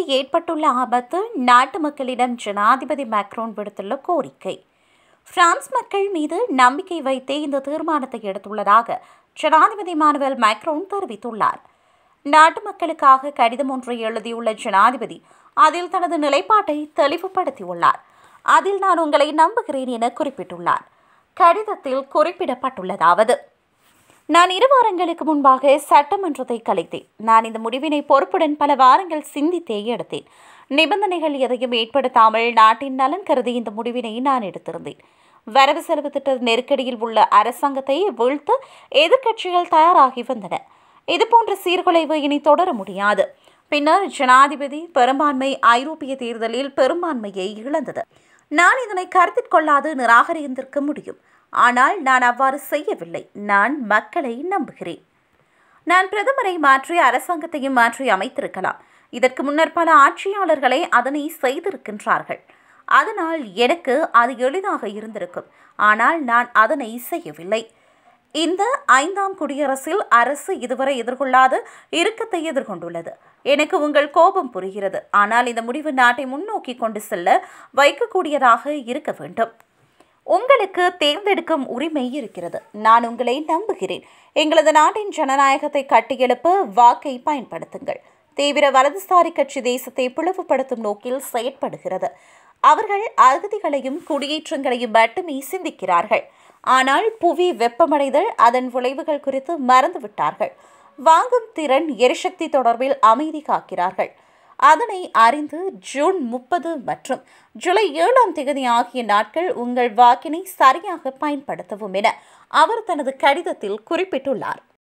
ஏற்பட்டுள்ள ஆபத்து நாட்டு மக்களிடம் ஜனாதிபதி மேக்ரோன் விடுத்துள்ள கோரிக்கை பிரான்ஸ் மக்கள் மீது நம்பிக்கை வைத்தே இந்த தீர்மானத்தை எடுத்துள்ளதாக ஜனாதிபதி மானுவல் மேக்ரோன் தெரிவித்துள்ளார் நாட்டு மக்களுக்காக கடிதம் ஒன்றை எழுதியுள்ள ஜனாதிபதி அதில் தனது நிலைப்பாட்டை தெளிவுபடுத்தியுள்ளார் அதில் நான் உங்களை நம்புகிறேன் என குறிப்பிட்டுள்ளார் கடிதத்தில் குறிப்பிடப்பட்டுள்ளதாவது நான் இரு வாரங்களுக்கு முன்பாக சட்டமன்றத்தை கலைத்தேன் நான் இந்த முடிவினை பொறுப்புடன் பல வாரங்கள் சிந்தித்தே எடுத்தேன் நிபந்தனைகள் எதையும் ஏற்படுத்தாமல் நாட்டின் நலன் கருதி இந்த முடிவினை நான் எடுத்திருந்தேன் வரவு செலவு திட்ட நெருக்கடியில் உள்ள அரசாங்கத்தை வீழ்த்த எதிர்க்கட்சிகள் தயாராகி வந்தன இதுபோன்ற சீர்குலைவு இனி தொடர முடியாது பின்னர் ஜனாதிபதி பெரும்பான்மை ஐரோப்பிய தேர்தலில் பெரும்பான்மையை இழந்தது நான் இதனை கருத்தில் கொள்ளாது நிராகரித்திருக்க முடியும் ஆனால் நான் அவ்வாறு செய்யவில்லை நான் மக்களை நம்புகிறேன் நான் பிரதமரை மாற்றி அரசாங்கத்தையும் மாற்றி அமைத்திருக்கலாம் இதற்கு முன்னர் பல ஆட்சியாளர்களே அதனை செய்திருக்கின்றார்கள் அதனால் எனக்கு அது எளிதாக இருந்திருக்கும் ஆனால் நான் அதனை செய்யவில்லை இந்த ஐந்தாம் குடியரசில் அரசு இதுவரை எதிர்கொள்ளாத இறுக்கத்தை எதிர்கொண்டுள்ளது எனக்கு உங்கள் கோபம் புரிகிறது ஆனால் இந்த முடிவு நாட்டை முன்னோக்கி கொண்டு செல்ல வைக்கக்கூடியதாக இருக்க வேண்டும் உங்களுக்கு தேர்ந்தெடுக்கும் உரிமை இருக்கிறது நான் உங்களை நம்புகிறேன் எங்களது நாட்டின் ஜனநாயகத்தை கட்டியெழுப்ப வாக்கை பயன்படுத்துங்கள் தீவிர வலதுசாரி கட்சி தேசத்தை பிளவுபடுத்தும் நோக்கில் செயற்படுகிறது அவர்கள் அகதிகளையும் குடியேற்றங்களையும் மட்டுமே சிந்திக்கிறார்கள் ஆனால் புவி வெப்பமடைதல் அதன் விளைவுகள் குறித்து மறந்துவிட்டார்கள் வாங்கும் திறன் எரிசக்தி தொடர்பில் அமைதி காக்கிறார்கள் அதனை அறிந்து ஜூன் முப்பது மற்றும் ஜூலை ஏழாம் தேதி ஆகிய நாட்கள் உங்கள் வாக்கினை சரியாக பயன்படுத்தவும் என அவர் தனது கடிதத்தில் குறிப்பிட்டுள்ளார்